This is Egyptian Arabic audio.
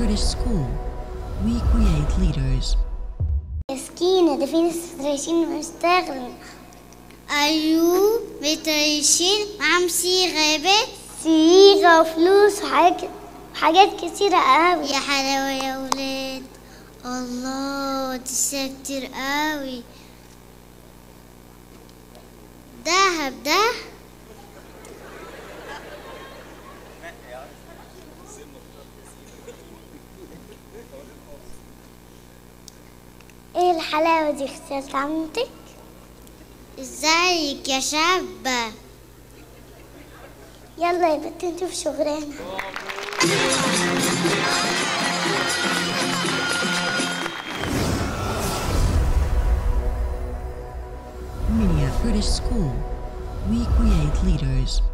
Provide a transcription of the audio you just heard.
Kurdish school, we create leaders. مسكينة ده في ناس متريشين مشتغل أيوه متريشين معاهم صيغة صيغة وفلوس وحاجات حاجات كتيرة قوي يا حلاوة يا ولاد الله تسا كتير قوي دهب ده ايه الحلاوة دي اخترت عمتك ازيك يا شابة يلا يا بنت نشوف شغلنا Minia Kurdish school, we create leaders.